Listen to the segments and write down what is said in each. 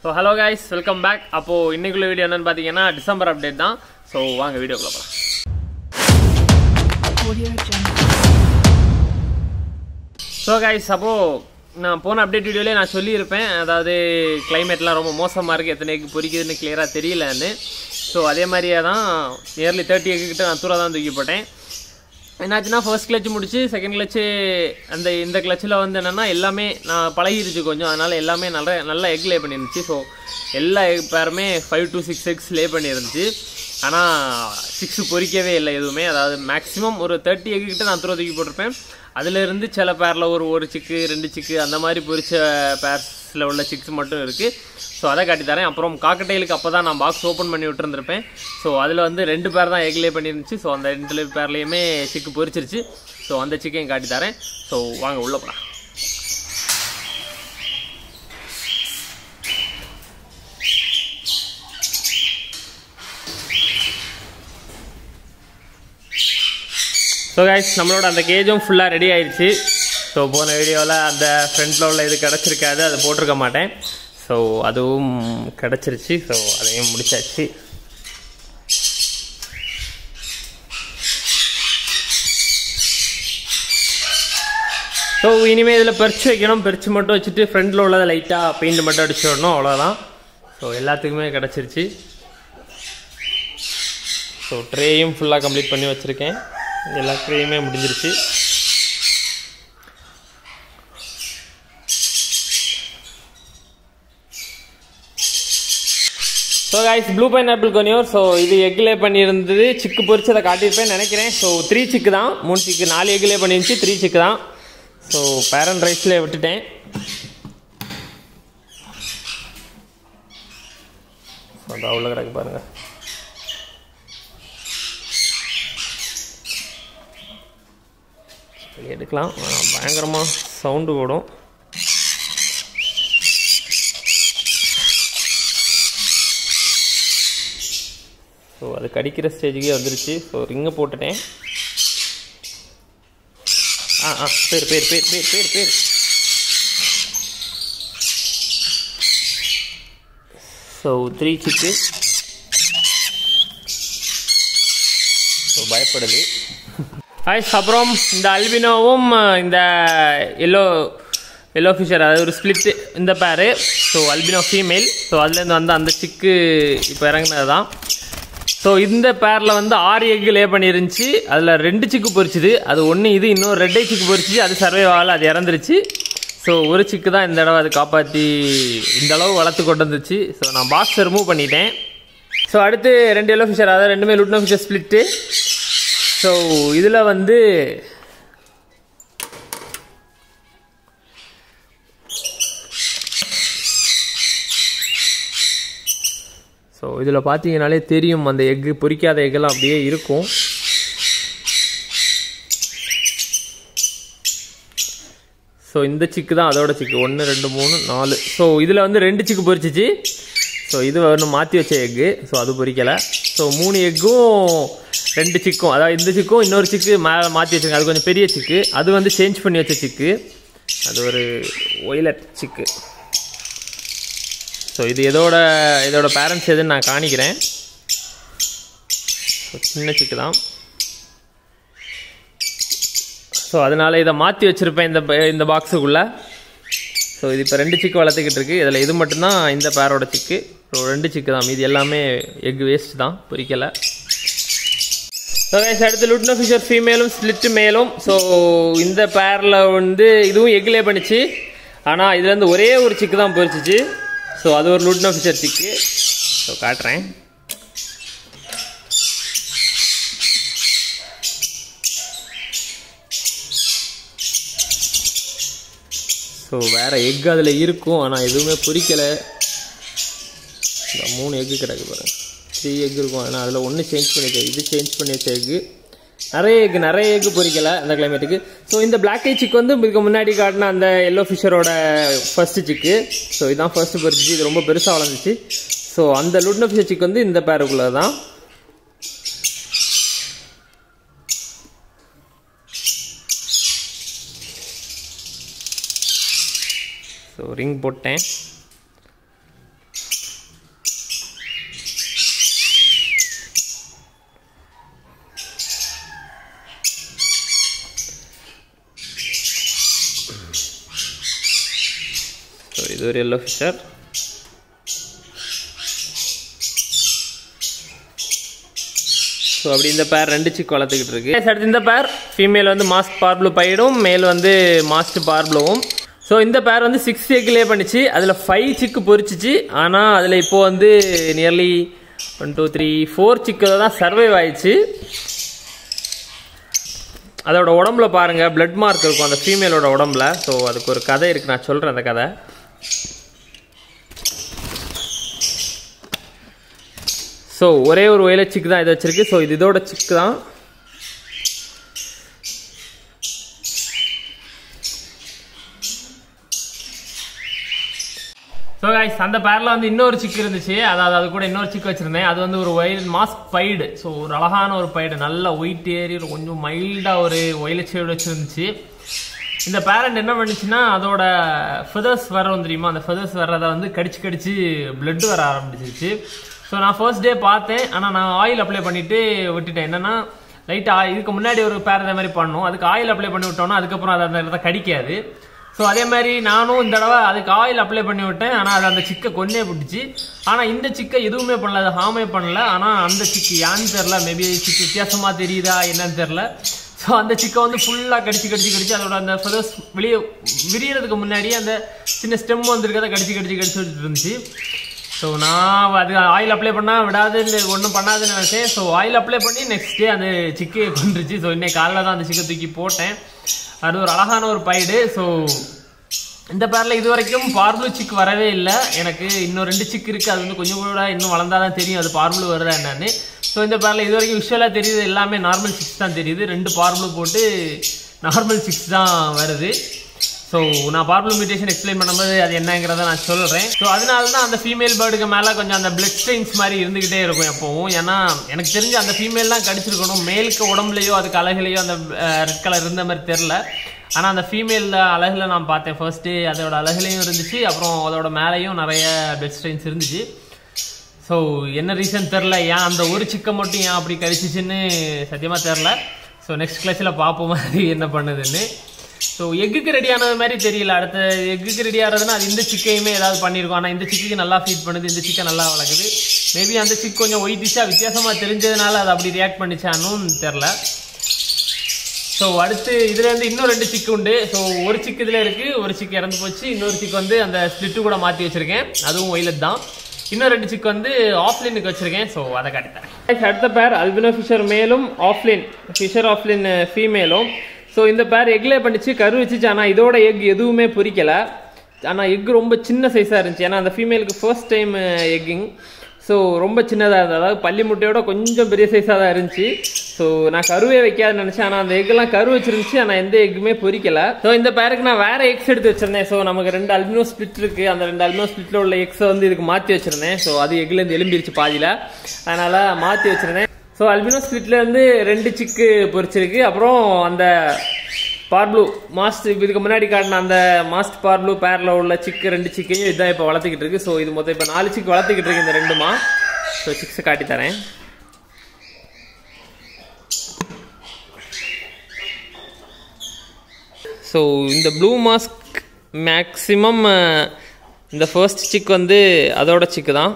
So hello guys welcome back அப்போது இன்னைக்குள்ள video என்னன்னு பார்த்தீங்கன்னா டிசம்பர் அப்டேட் தான் ஸோ வாங்க வீடியோக்குள்ள போகலாம் Audio Jungle. ஸோ கைஸ் அப்போது நான் போன அப்டேட் வீடியோலேயே நான் சொல்லியிருப்பேன் அதாவது கிளைமேட்லாம் ரொம்ப மோசமாக இருக்குது எத்தனை egg பொரிக்குதுன்னு கிளியராக தெரியலன்னு ஸோ அதே மாதிரியே தான் நியர்லி தேர்ட்டி கிட்ட நான் தூரம் தான் தூக்கி போட்டேன் என்னாச்சுன்னா ஃபர்ஸ்ட் கிளச் முடிச்சு செகண்ட் கிளச்சு அந்த இந்த கிளச்சில் வந்து என்னென்னா எல்லாமே நான் பழகிருச்சு கொஞ்சம் அதனால் எல்லாமே நல்ல நல்லா எக் லே பண்ணிருந்துச்சு ஸோ எல்லா egg பேருமே five to six eggs lay பண்ணியிருந்துச்சு ஆனால் சிக்ஸ் பொரிக்கவே இல்லை எதுவுமே அதாவது மேக்ஸிமம் ஒரு தேர்ட்டி எக் கிட்ட நான் தூரம் தூக்கி போட்டிருப்பேன் அதுலேருந்து சில பேரில் ஒரு ஒரு சிக்கு ரெண்டு சிக்கு அந்த மாதிரி பொரிச்ச பேர்ஸில் உள்ள சிக்ஸ் மட்டும் இருக்குது ஸோ அதை காட்டி தரேன் அப்புறம் காக்கட்டைலுக்கு அப்போ தான் நான் பாக்ஸ் ஓப்பன் பண்ணி விட்டுருந்துருப்பேன் ஸோ அதில் வந்து ரெண்டு பேர் தான் எக்லே பண்ணிருந்துச்சு ஸோ அந்த ரெண்டு பேர்லேயுமே சிக்கு பொரிச்சிருச்சு ஸோ அந்த சிக்கையும் காட்டி தரேன் ஸோ வாங்க உள்ள போகலாம் ஸோ கைஸ் நம்மளோட அந்த கேஜும் ஃபுல்லாக ரெடி ஆயிடுச்சு ஸோ போன வீடியோவில் அந்த ஃப்ரண்ட்டில் உள்ள இது கிடச்சிருக்காது அதை போட்டிருக்க மாட்டேன் ஸோ அதுவும் கிடச்சிருச்சு ஸோ அதையும் முடிச்சாச்சு ஸோ இனிமேல் இதில் பெருச்சு வைக்கணும் பெருச்சு மட்டும் வச்சுட்டு ஃப்ரண்டில் உள்ளதை லைட்டாக பெயிண்ட் மட்டும் அடிச்சு விடணும் அவ்வளோதான் ஸோ எல்லாத்துக்குமே கிடச்சிருச்சு ஸோ ட்ரேயும் ஃபுல்லாக கம்ப்ளீட் பண்ணி வச்சுருக்கேன் எல்லா ட்ரேயுமே முடிஞ்சிருச்சு so guys blue pineapple conure so இது எக்லே பண்ணியிருந்தது சிக்கு பொரிச்சு அதை காட்டியிருப்பேன் நினைக்கிறேன் ஸோ த்ரீ சிக்கு தான் மூணு சிக்கு நாலு எக்லே பண்ணிருந்துச்சு த்ரீ சிக்கு தான் ஸோ பேரண்ட் ரைஸ்லேயே விட்டுட்டேன் அது அவ்வளோ கிடக்கு பாருங்கள் சரி, எடுக்கலாம் பயங்கரமாக சவுண்டு போடும் ஸோ அது கடிக்கிற ஸ்டேஜுக்கே வந்துருச்சு ஸோ ரிங்கை போட்டுட்டேன் ஆ ஆ பேர் pair pair pair pair pair so three chick so பயப்படுது ஹாய்ஸ் அப்புறம் இந்த அல்பினோவும் இந்த எல்லோ எல்லோ ஃபிஷர் அதாவது ஒரு ஸ்பிளிட் இந்த பேரு ஸோ அல்பினோ ஃபீமேல் ஸோ அதுலேருந்து வந்து அந்த சிக்கு இப்போ இறங்குனது தான் ஸோ இந்த பேரில் வந்து ஆறு எக்கு லே பண்ணிருந்துச்சு அதில் ரெண்டு சிக்கு பொரிச்சுது அது ஒன்று இது இன்னும் ரெட்டை சிக்கு பொரிச்சு அது சர்வே ஆகல அது இறந்துருச்சு ஸோ ஒரு சிக்கு தான் இந்த தடவை அது காப்பாற்றி இந்த அளவு வளர்த்து கொண்டு வந்துச்சு ஸோ நான் பாக்ஸ் ரிமூவ் பண்ணிட்டேன் ஸோ அடுத்து ரெண்டு எல்லோ ஃபிஷர் அதாவது ரெண்டுமே லுட்னோ ஃபிஷர் ஸ்பிளிட்டு ஸோ இதில் வந்து ஸோ இதில் பார்த்தீங்கனாலே தெரியும் அந்த எக்கு பொரிக்காத எக்கெல்லாம் அப்படியே இருக்கும் ஸோ இந்த சிக்கு தான் அதோட சிக்கு ஒன்று ரெண்டு மூணு நாலு ஸோ இதில் வந்து ரெண்டு சிக்கு பொரிச்சிச்சு ஸோ இது ஒன்று மாற்றி வச்ச எக்கு ஸோ அது பொரிக்கலை ஸோ மூணு எக்கும் ரெண்டு சிக்கும் அதாவது இந்த சிக்கும் இன்னொரு சிக்கு மேலே மாற்றி வச்சுருங்க அது கொஞ்சம் பெரிய சிக்கு அது வந்து சேஞ்ச் பண்ணி வச்ச சிக்கு அது ஒரு ஒய்லட் சிக்கு ஸோ இது இதோட இதோட பேரண்ட்ஸ் எதுன்னு நான் காணிக்கிறேன் ஸோ சின்ன சிக்கு தான் ஸோ அதனால் இதை மாற்றி வச்சுருப்பேன் இந்த ப- இந்த பாக்ஸுக்குள்ளே ஸோ இது இப்போ ரெண்டு சிக்கு வளர்த்துக்கிட்டு இருக்கு இதில் இது மட்டும்தான் இந்த பேரோட சிக்கு ஸோ ரெண்டு சிக்கு தான் மீதி எல்லாமே எக் வேஸ்ட் தான் பொரிக்கலை ஸோ கைஸ் அடுத்து லுட்னோ ஃபிஷர் ஃபீமேலும் ஸ்லிட்டு மேலும் ஸோ இந்த பேரில் வந்து இதுவும் எக்லே பண்ணிச்சு ஆனால் இதுலேருந்து ஒரே ஒரு சிக்கு தான் பொரிச்சிச்சு ஸோ அது ஒரு லுட்னோ ஃபிஷர் சிக்கு ஸோ காட்டுறேன் ஸோ வேறு எக் அதில் இருக்கும் ஆனால் எதுவுமே பொரிக்கலை இந்த மூணு எக்கு கிடக்கு பாருங்க த்ரீ எக் இருக்கும் ஆனால் அதில் ஒன்று சேஞ்ச் பண்ணி வச்ச இது சேஞ்ச் பண்ணி வச்ச எக்கு நிறைய எக் நிறைய எக் பொரிக்கலை அந்த கிளைமேட்டுக்கு ஸோ இந்த பிளாக் ஐ சிக் வந்து இதுக்கு முன்னாடி காட்டின அந்த எல்லோ ஃபிஷரோட ஃபர்ஸ்ட் சிக்கு ஸோ இதுதான் ஃபர்ஸ்ட் பொரிச்சிச்சு இது ரொம்ப பெருசாக வளர்ந்துச்சு ஸோ அந்த லுட்னோ ஃபிஷர் சிக் வந்து இந்த பேருக்குள்ளே தான் ஸோ ரிங் போட்டேன் இது ஒரு எல்லோ ஃபிஷர் ஸோ அப்படி இந்த பேர் ரெண்டு சிக் வளர்த்துக்கிட்டு இருக்கு Guys, அடுத்து இந்த பேர் ஃபீமேல் வந்து மாஸ்க் பார்ப்ளூ பைடும் மேல் வந்து மாஸ்ட் பார்ப்ளூவும் ஸோ இந்த பேர் வந்து சிக்ஸ் எக்லே பண்ணிச்சு அதில் ஃபைவ் சிக்கு பொரிச்சிச்சு ஆனால் அதில் இப்போ வந்து nearly one two three four சிக்கில் தான் சர்வைவ் ஆயிடுச்சு அதோட உடம்புல பாருங்கள் பிளட் மார்க் இருக்கும் அந்த ஃபீமேலோட உடம்புல ஸோ அதுக்கு ஒரு கதை இருக்குது நான் சொல்கிறேன் அந்த கதை ஸோ ஒரே ஒரு ஒயில சிக்கு தான் இது வச்சிருக்கு ஸோ இது இதோட சிக்கு தான் ஸோ கைஸ் அந்த பேரில் வந்து இன்னொரு சிக்கு இருந்துச்சு அதாவது அது கூட இன்னொரு சிக்கு வச்சிருந்தேன் அது வந்து ஒரு ஒயில் மாஸ்க் பைடு ஸோ ஒரு அழகான ஒரு பைடு நல்ல ஒயிட் ஏறி ஒரு கொஞ்சம் மைல்டாக ஒரு ஒயில ஷேடு வச்சிருந்துச்சு இந்த பேரண்ட் என்ன பண்ணுச்சுன்னா அதோட ஃபெதர்ஸ் வரும் தெரியுமா அந்த ஃபெதர்ஸ் வர்றதை வந்து கடிச்சு கடிச்சு பிளட் வர ஆரம்பிச்சிருச்சு ஸோ நான் ஃபர்ஸ்ட் டே பார்த்தேன் ஆனால் நான் ஆயில் அப்ளை பண்ணிட்டு விட்டுட்டேன் என்னன்னா லைட்டாக இதுக்கு முன்னாடி ஒரு பேர் இந்த மாதிரி பண்ணோம் அதுக்கு ஆயில் அப்ளை பண்ணி விட்டோம்னா அதுக்கப்புறம் அது அந்த இடத்த கடிக்காது ஸோ அதே மாதிரி நானும் இந்த தடவை அதுக்கு ஆயில் அப்ளை பண்ணி விட்டேன் ஆனால் அது அந்த சிக்கை கொன்னே விட்டுச்சு ஆனால் இந்த சிக்கை எதுவுமே பண்ணல அது ஹார்மே பண்ணல ஆனால் அந்த சிக்கு ஏன்னு தெரில மேபி சிக்கு வித்தியாசமாக தெரியுதா என்னன்னு தெரில ஸோ அந்த சிக்கை வந்து ஃபுல்லாக கடிச்சு கடிச்சு கடிச்சு அதோட அந்த ஃபெதர்ஸ் வெளியே விரியறதுக்கு முன்னாடி அந்த சின்ன ஸ்டெம் வந்திருக்கதை கடிச்சு கடிச்சு கடிச்சு வச்சுட்டு இருந்துச்சு ஸோ நான் அது ஆயில் அப்ளை பண்ணால் விடாது ஒன்றும் பண்ணாதுன்னு நினச்சேன் ஸோ ஆயில் அப்ளை பண்ணி நெக்ஸ்ட் டே அந்த சிக்கு கொண்டுருச்சு ஸோ இன்னைக்கு காலைல தான் அந்த சிக்கை தூக்கி போட்டேன் அது ஒரு அழகான ஒரு பைடு ஸோ இந்த பேரில் இது வரைக்கும் பார்ப்ளூ சிக் வரவே இல்லை எனக்கு இன்னும் ரெண்டு சிக் இருக்குது அது வந்து கொஞ்சம் கூட இன்னும் வளர்ந்தாதான் தெரியும் அது பார்ப்ளூ வருதா என்னன்னு ஸோ இந்த பேரில் இது வரைக்கும் விஷுவலாக தெரியுது எல்லாமே நார்மல் சிக்ஸ் தான் தெரியுது ரெண்டு பார்ப்ளூ போட்டு நார்மல் சிக்ஸ் தான் வருது ஸோ நான் பார்ப்ளூ மியூட்டேஷன் எக்ஸ்பிளைன் பண்ணும்போது அது என்னங்கிறத நான் சொல்கிறேன் ஸோ அதனால தான் அந்த ஃபீமேல் பேர்டுக்கு மேலே கொஞ்சம் அந்த பிளட் ஸ்டெயின்ஸ் மாதிரி இருந்துக்கிட்டே இருக்கும் எப்போவும் ஏன்னா எனக்கு தெரிஞ்சு அந்த ஃபீமேல் தான் கடிச்சிருக்கணும் மேலுக்கு உடம்புலையோ அதுக்கு அழகுலையோ அந்த ரெட் கலர் இருந்த மாதிரி தெரில ஆனால் அந்த ஃபீமேல் அழகுல நான் பார்த்தேன் ஃபர்ஸ்ட்டு அதோட அழகுலையும் இருந்துச்சு அப்புறம் அதோட மேலேயும் நிறைய பிளட் ஸ்டெயின்ஸ் இருந்துச்சு ஸோ என்ன ரீசன் தெரில ஏன் அந்த ஒரு சிக்கை மட்டும் ஏன் அப்படி கடிச்சிச்சுன்னு சத்தியமாக தெரில ஸோ நெக்ஸ்ட் கிளாஸில் பார்ப்போம் மாதிரி என்ன பண்ணுதுன்னு ஸோ எக்குக்கு ரெடி ஆனது மாதிரி தெரியல அடுத்த எக்குக்கு ரெடி ஆகிறதுனா அது இந்த சிக்கையுமே ஏதாவது பண்ணியிருக்கோம் ஆனால் இந்த சிக்குக்கு நல்லா ஃபீட் பண்ணுது இந்த சிக்கை நல்லா வளர்க்குது மேபி அந்த சிக் கொஞ்சம் ஒயிட்டிஷாக வித்தியாசமாக தெரிஞ்சதுனால அது அப்படி ரியாக்ட் பண்ணிச்சானும் தெரில ஸோ அடுத்து இதுல இருந்து இன்னும் ரெண்டு சிக்கு உண்டு ஸோ ஒரு சிக்கு இதுல இருக்கு ஒரு சிக்கு இறந்து போச்சு இன்னொரு சிக்கு வந்து அந்த ஸ்பிளிட்டு கூட மாற்றி வச்சிருக்கேன் அதுவும் ஒயிலட் தான் இன்னும் ரெண்டு சிக்கு வந்து ஆஃப்லைனுக்கு வச்சிருக்கேன் ஸோ அதை காட்டித்தரேன் Guys, அடுத்த பேர் அல்பினோ ஃபிஷர் மேலும் ஆஃப்லைன் ஃபிஷர் ஆஃப்லைன் ஃபீமேலும் ஸோ இந்த பேர் எக்லே பண்ணிச்சு கரு வச்சுச்சு ஆனால் இதோட எக் எதுவுமே பொரிக்கல ஆனால் எக் ரொம்ப சின்ன சைஸாக இருந்துச்சு ஏன்னா அந்த ஃபீமேலுக்கு ஃபர்ஸ்ட் டைம் எக்கிங் ஸோ ரொம்ப சின்னதாக இருந்தது அதாவது பள்ளி முட்டையோட கொஞ்சம் பெரிய சைஸாக தான் இருந்துச்சு ஸோ நான் கருவே வைக்காதுன்னு நினச்சேன் ஆனால் அந்த எக்கெல்லாம் கரு வச்சிருந்துச்சு ஆனால் எந்த எக்குமே பொரிக்கல ஸோ இந்த பேருக்கு நான் வேற எக்ஸ் எடுத்து வச்சிருந்தேன் ஸோ நமக்கு ரெண்டு அல்பினோ ஸ்பிளிட் இருக்கு அந்த ரெண்டு அல்பினோ ஸ்பிளிட்ல உள்ள எக்ஸை வந்து இதுக்கு மாற்றி வச்சிருந்தேன் ஸோ அது எக்லேருந்து எலும்பிருச்சு பாதியில் அதனால மாற்றி வச்சிருந்தேன் ஸோ அல்பினோ ஸ்பிளிட்ல இருந்து ரெண்டு சிக்கு பொரிச்சிருக்கு அப்புறம் அந்த பார்ப்ளூ மாஸ்ட் இதுக்கு முன்னாடி காட்டின அந்த மாஸ்ட் பார்ப்ளூ பேரில் உள்ள சிக்கு ரெண்டு சிக்கையும் இதான் இப்போ வளர்த்துக்கிட்டு இருக்கு ஸோ இது மொத்தம் இப்போ நாலு சிக்கு வளர்த்துக்கிட்டு இருக்கு இந்த ரெண்டுமா ஸோ சிக்ஸை காட்டி தரேன் ஸோ இந்த ப்ளூ மாஸ்க் மேக்ஸிமம் இந்த ஃபர்ஸ்ட் சிக் வந்து அதோட சிக்கு தான்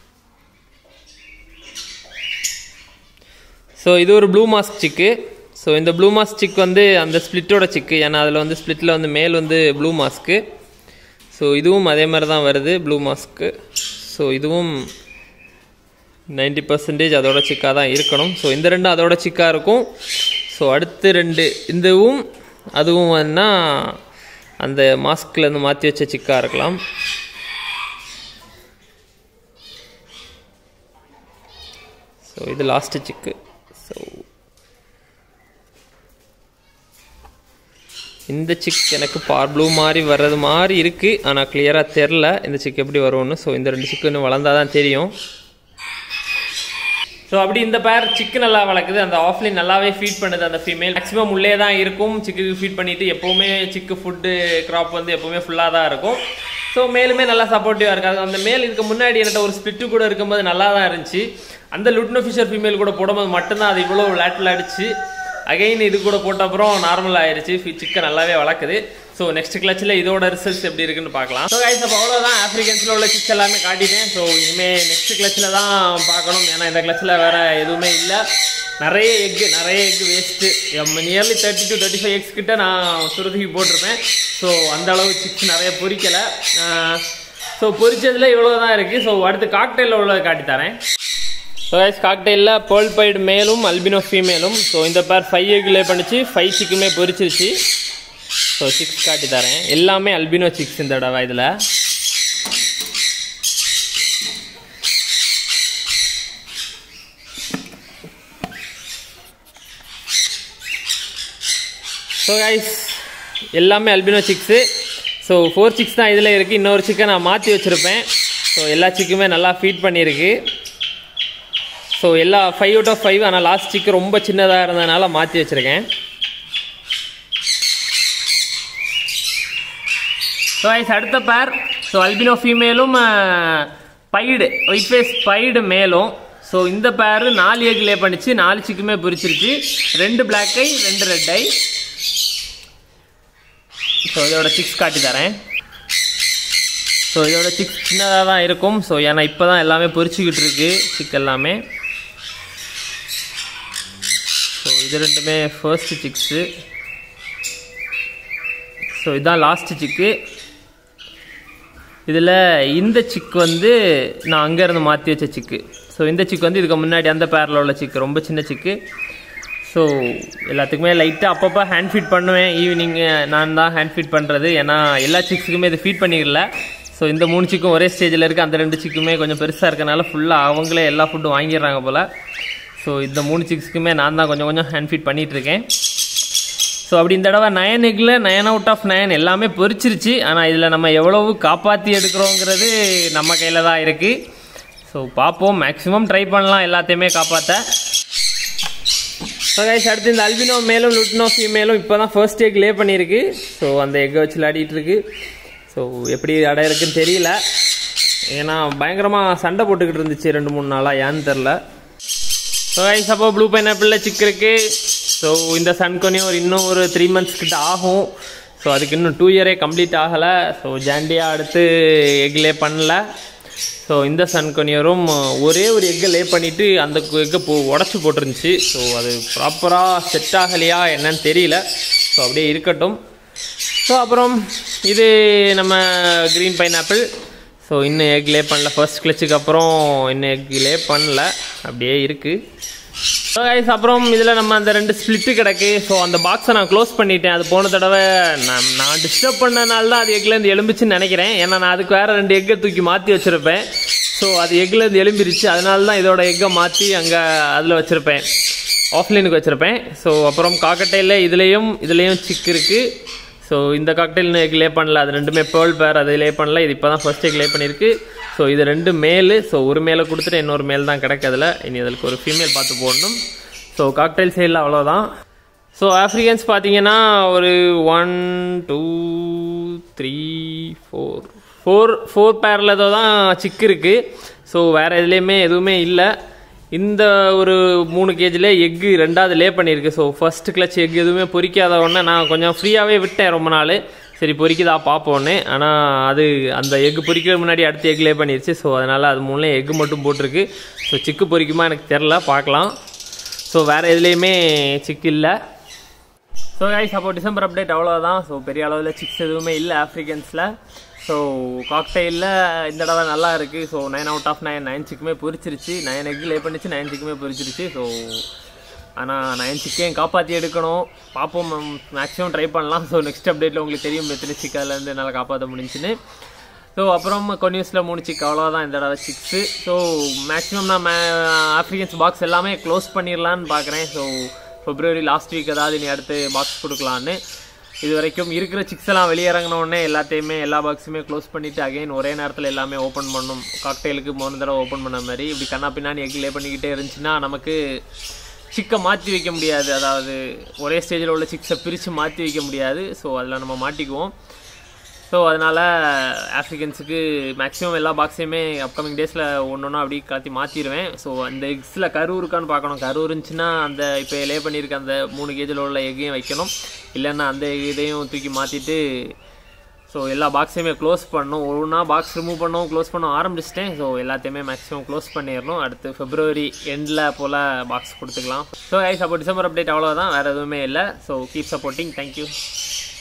ஸோ இது ஒரு ப்ளூ மாஸ்க் சிக்கு ஸோ இந்த ப்ளூ மாஸ்க் சிக் வந்து அந்த ஸ்ப்ளிட்டோட சிக்கு ஏன்னா அதில் வந்து ஸ்ப்ளிட்டில் வந்து மேல் வந்து ப்ளூ மாஸ்க்கு ஸோ இதுவும் அதே மாதிரி தான் வருது ப்ளூ மாஸ்க்கு ஸோ இதுவும் நைன்டி பர்சன்டேஜ் அதோட சிக்காக தான் இருக்கணும் ஸோ இந்த ரெண்டும் அதோட சிக்காக இருக்கும் ஸோ அடுத்து ரெண்டு இந்தவும் அதுவும் வேணா அந்த மாஸ்க்லேருந்து மாற்றி வச்ச சிக்காக இருக்கலாம் ஸோ இது லாஸ்ட்டு சிக்கு ஸோ இந்த சிக் எனக்கு பார் ப்ளூ மாதிரி வர்றது மாதிரி இருக்குது ஆனால் கிளியராக தெரில இந்த சிக் எப்படி வரும்னு ஸோ இந்த ரெண்டு சிக்கு இன்னும் வளர்ந்தால் தான் தெரியும் ஸோ அப்படி இந்த பேர் சிக்கு நல்லா வளர்க்குது அந்த ஆஃப்லைன் நல்லாவே ஃபீட் பண்ணுது அந்த ஃபீமேல் மேக்ஸிமம் உள்ளே தான் இருக்கும் சிக்கு ஃபீட் பண்ணிட்டு எப்போவுமே சிக்கு ஃபுட்டு கிராப் வந்து எப்போவுமே ஃபுல்லாக தான் இருக்கும் ஸோ மேலுமே நல்லா சப்போர்ட்டிவாக இருக்காது அந்த மேல் இதுக்கு முன்னாடி என்கிட்ட ஒரு ஸ்பிட்டு கூட இருக்கும்போது நல்லா தான் இருந்துச்சு அந்த லுட்னோ ஃபிஷர் ஃபீமேல் கூட போடும்போது மட்டும்தான் அது இவ்வளோ லேட்டில் அடிச்சு அகைன் இது கூட போட்ட அப்புறம் நார்மல் ஆயிருச்சு சிக்கன் நல்லாவே வளர்க்குது ஸோ ஸோ நெக்ஸ்ட் கிளச்சில் இதோட ரிசல்ட்ஸ் எப்படி இருக்குன்னு பார்க்கலாம் ஸோ கைஸ் அப்போ அவ்வளோதான் ஆஃப்ரிக்கன்ஸில் உள்ள சிக்ஸ் எல்லாமே காட்டிட்டேன் ஸோ இனிமேல் நெக்ஸ்ட் கிளச்சில் தான் பார்க்கணும் ஏன்னா இந்த கிளச்சில் வேறு எதுவுமே இல்லை நிறைய எக்கு நிறைய egg waste nearly thirty to thirty five eggs கிட்ட நான் சுருதி போட்டிருப்பேன் ஸோ அந்த அளவு சிக்ஸ் நிறைய பொரிக்கலை ஸோ பொரிச்சதில் இவ்வளோ தான் இருக்குது ஸோ அடுத்து காக்டெயிலில் உள்ளதை காட்டி தரேன் ஸோ கைஸ் காக்டெயிலில் பேர்ல் பைடு மேலும் அல்பினோ ஃபீமேலும் ஸோ இந்த பேர் ஃபைவ் எக் லே பண்ணிச்சு ஃபைவ் சிக்குமே பொரிச்சிருச்சு ஸோ சிக்ஸ் காட்டி தரேன் எல்லாமே அல்பினோ சிக்ஸ் இந்த தடவை இதில் ஸோ கைஸ் எல்லாமே albino chicks so four chicks தான் இதில் இருக்குது இன்னொரு சிக்கை நான் மாற்றி வச்சுருப்பேன் ஸோ எல்லா சிக்குமே நல்லா ஃபீட் பண்ணியிருக்கு ஸோ எல்லா ஃபைவ் அவுட் ஆஃப் ஃபைவ் ஆனால் லாஸ்ட் சிக்கு ரொம்ப சின்னதாக இருந்ததுனால மாற்றி வச்சுருக்கேன் ஸோ ஐஸ் அடுத்த பேர் ஸோ அல்பினோ ஃபீமேலும் பைடு ஒயிட் ஃபேஸ் பைடு மேலும் ஸோ இந்த பேர் நாலு எக் லே பண்ணிச்சு நாலு சிக்குமே பிரிச்சிருச்சு ரெண்டு பிளாக் ஐ ரெண்டு ரெட் ஐ ஸோ இதோட சிக்ஸ் காட்டி தரேன் ஸோ இதோட சிக்ஸ் சின்னதாக தான் இருக்கும் ஸோ ஏன்னா இப்போ தான் எல்லாமே பொரிச்சுக்கிட்டு இருக்கு சிக் எல்லாமே ஸோ இது ரெண்டுமே ஃபர்ஸ்ட் சிக்ஸு ஸோ இதுதான் லாஸ்ட் சிக்கு இதில் இந்த சிக் வந்து நான் அங்கேருந்து மாற்றி வச்ச சிக்கு ஸோ இந்த சிக் வந்து இதுக்கு முன்னாடி அந்த பேரில் உள்ள சிக்கு ரொம்ப சின்ன சிக்கு ஸோ எல்லாத்துக்குமே லைட்டாக அப்பப்போ ஹேண்ட் ஃபீட் பண்ணுவேன் ஈவினிங் நான் தான் ஹேண்ட் ஃபீட் பண்ணுறது ஏன்னா எல்லா சிக்ஸுக்குமே இது ஃபீட் பண்ணிடல ஸோ இந்த மூணு சிக்கும் ஒரே ஸ்டேஜில் இருக்குது அந்த ரெண்டு சிக்குமே கொஞ்சம் பெருசாக இருக்கனால ஃபுல்லாக அவங்களே எல்லா ஃபுட்டும் வாங்கிடுறாங்க போல் ஸோ இந்த மூணு சிக்ஸுக்குமே நான் தான் கொஞ்சம் கொஞ்சம் ஹேண்ட் ஃபீட் பண்ணிகிட்ருக்கேன் ஸோ அப்படி இந்த தடவை நயன் எக்கில் நயன் அவுட் ஆஃப் நயன் எல்லாமே பொரிச்சிருச்சு ஆனால் இதில் நம்ம எவ்வளவு காப்பாற்றி எடுக்கிறோங்கிறது நம்ம கையில் தான் இருக்குது ஸோ பார்ப்போம் மேக்ஸிமம் ட்ரை பண்ணலாம் எல்லாத்தையுமே காப்பாற்ற ஸோ கைஸ் அடுத்து இந்த அல்பினோ மேலும் லுட்னோ ஃபீமேலும் இப்போ தான் ஃபர்ஸ்ட் எக் லே பண்ணியிருக்கு ஸோ அந்த எக்கை வச்சு விளையாடிட்டு இருக்கு ஸோ எப்படி அடை இருக்குன்னு தெரியல ஏன்னா பயங்கரமாக சண்டை போட்டுக்கிட்டு இருந்துச்சு ரெண்டு மூணு நாளாக ஏன்னு தெரில ஸோ கைஸ் அப்போ ப்ளூ பைனாப்பிளில் சிக் இருக்கு ஸோ இந்த சன்கொனியும் ஒரு இன்னும் ஒரு த்ரீ மந்த்ஸ் கிட்ட ஆகும் ஸோ அதுக்கு இன்னும் டூ இயரே கம்ப்ளீட் ஆகலை ஸோ ஜாண்டியா அடுத்து எக் லே பண்ணல ஸோ இந்த சன்கொனியரும் ஒரே ஒரு எக்கை லே பண்ணிவிட்டு அந்த எக்கை போ உடச்சி போட்டுருந்துச்சு ஸோ அது ப்ராப்பராக செட் ஆகலையா என்னன்னு தெரியல ஸோ அப்படியே இருக்கட்டும் ஸோ அப்புறம் இது நம்ம க்ரீன் பைனாப்பிள் ஸோ இன்னும் எக் லே பண்ணல ஃபர்ஸ்ட் கிளச்சுக்கு அப்புறம் இன்னும் எக் லே பண்ணல அப்படியே இருக்குது ஸோ கைஸ் அப்புறம் இதில் நம்ம அந்த ரெண்டு ஸ்ப்ளிட்டு கிடக்கு ஸோ அந்த பாக்ஸை நான் க்ளோஸ் பண்ணிட்டேன் அது போன தடவை நான் நான் டிஸ்டர்ப் பண்ணனால தான் அது எக்லேருந்து எலும்பிச்சுன்னு நினைக்கிறேன் ஏன்னா நான் அதுக்கு வேறு ரெண்டு எக்கை தூக்கி மாற்றி வச்சுருப்பேன் ஸோ அது எக்லேருந்து எலும்பிருச்சு அதனால தான் இதோட எக்கை மாற்றி அங்கே அதில் வச்சுருப்பேன் ஆஃப்லைனுக்கு வச்சுருப்பேன் ஸோ அப்புறம் காக்கட்டையில் இதுலேயும் இதுலேயும் சிக் இருக்குது ஸோ இந்த காக்டெயில் எக் லே பண்ணல அது ரெண்டுமே பேர்ல் பேர் அது லே பண்ணல இது இப்போ தான் ஃபர்ஸ்ட் எக் லே பண்ணியிருக்கு ஸோ இது ரெண்டு மேலு ஸோ ஒரு மேலே கொடுத்துட்டு இன்னொரு மேல் தான் கிடைக்கிறதுல இனி அதுக்கு ஒரு ஃபீமேல் பார்த்து போடணும் ஸோ காக்டெயில் சைடில் அவ்வளோதான் ஸோ ஆஃப்ரிக்கன்ஸ் பார்த்தீங்கன்னா ஒரு one two three four four four பேரில் ஏதோ தான் சிக்கு இருக்குது ஸோ வேறு எதுலேயுமே எதுவுமே இல்லை இந்த ஒரு மூணு கேஜில் எக்கு ரெண்டாவது லே பண்ணியிருக்கு ஸோ ஃபர்ஸ்ட் கிளச் எக் எதுவுமே பொரிக்காத உடனே நான் கொஞ்சம் ஃப்ரீயாகவே விட்டேன் ரொம்ப நாள் சரி பொரிக்குதா பார்ப்போன்னு ஆனால் அது அந்த எக்கு பொரிக்கிற முன்னாடி அடுத்து எக் லே பண்ணிருச்சு ஸோ அதனால் அது மூணுலேயும் எக்கு மட்டும் போட்டிருக்கு ஸோ சிக்கு பொரிக்குமா எனக்கு தெரில பார்க்கலாம் ஸோ வேறு எதுலேயுமே சிக்கு இல்லை ஸோ கைஸ் அப்போ டிசம்பர் அப்டேட் அவ்வளோதான் ஸோ பெரிய அளவில் சிக்ஸ் எதுவுமே இல்லை ஆஃப்ரிக்கன்ஸில் ஸோ காக்டெயிலில் இந்த தடவை நல்லா இருக்குது so nine out of nine nine சிக்குமே பொரிச்சிருச்சு நைன் எக் லே பண்ணிச்சு நைன் சிக்குமே பொரிச்சிருச்சு ஸோ ஆனால் நைன் சிக்கையும் காப்பாற்றி எடுக்கணும் பார்ப்போம் மேக்ஸிமம் ட்ரை பண்ணலாம் ஸோ நெக்ஸ்ட் அப்டேட்டில் உங்களுக்கு தெரியும் எத்தனை சிக்காலேருந்து என்னால் காப்பாற்ற முடிஞ்சுன்னு ஸோ அப்புறம் கொன்யூஸில் மூணு சிக் அவ்வளோதான் இந்த தடவை சிக்ஸு ஸோ மேக்ஸிமம் நான் ஆஃப்ரிக்கன்ஸ் பாக்ஸ் எல்லாமே க்ளோஸ் பண்ணிடலான்னு பார்க்குறேன் ஸோ பிப்ரவரி லாஸ்ட் வீக் ஏதாவது நீ அடுத்து பாக்ஸ் கொடுக்கலான்னு இது வரைக்கும் இருக்கிற சிக்ஸ் எல்லாம் வெளியிறங்கின உடனே எல்லாத்தையுமே எல்லா பாக்ஸுமே க்ளோஸ் பண்ணிவிட்டு அகைன் ஒரே நேரத்தில் எல்லாமே ஓப்பன் பண்ணும் காக்டெயிலுக்கு மூணு தடவை ஓப்பன் பண்ண மாதிரி இப்படி கண்ணா பின்னாடி எக் லே பண்ணிக்கிட்டே இருந்துச்சுன்னா நமக்கு சிக்கை மாற்றி வைக்க முடியாது அதாவது ஒரே ஸ்டேஜில் உள்ள சிக்ஸை பிரித்து மாற்றி வைக்க முடியாது ஸோ அதில் நம்ம மாட்டிக்குவோம் ஸோ அதனால் ஆஃப்ரிக்கன்ஸுக்கு மேக்ஸிமம் எல்லா பாக்ஸையுமே அப்கமிங் டேஸில் ஒன்று ஒன்றா அப்படி கலத்தி மாற்றிடுவேன் ஸோ அந்த எக்ஸில் கரு இருக்கான்னு பார்க்கணும் கரு இருந்துச்சுன்னா அந்த இப்போ லே பண்ணியிருக்க அந்த மூணு கேஜில் உள்ள எக்கையும் வைக்கணும் இல்லைன்னா அந்த இதையும் தூக்கி மாற்றிட்டு ஸோ எல்லா பாக்ஸையுமே க்ளோஸ் பண்ணணும் ஒவ்வொன்றா பாக்ஸ் ரிமூவ் பண்ணவும் க்ளோஸ் பண்ண ஆரம்பிச்சிட்டேன் ஸோ எல்லாத்தையுமே மேக்ஸிமம் க்ளோஸ் பண்ணிடணும் அடுத்து ஃபெப்ரவரி எண்டில் போல் பாக்ஸ் கொடுத்துக்கலாம் ஸோ ஐஸ் அப்போ டிசம்பர் அப்டேட் அவ்வளோதான் வேறு எதுவுமே இல்லை ஸோ கீப் சப்போர்ட்டிங் தேங்க்யூ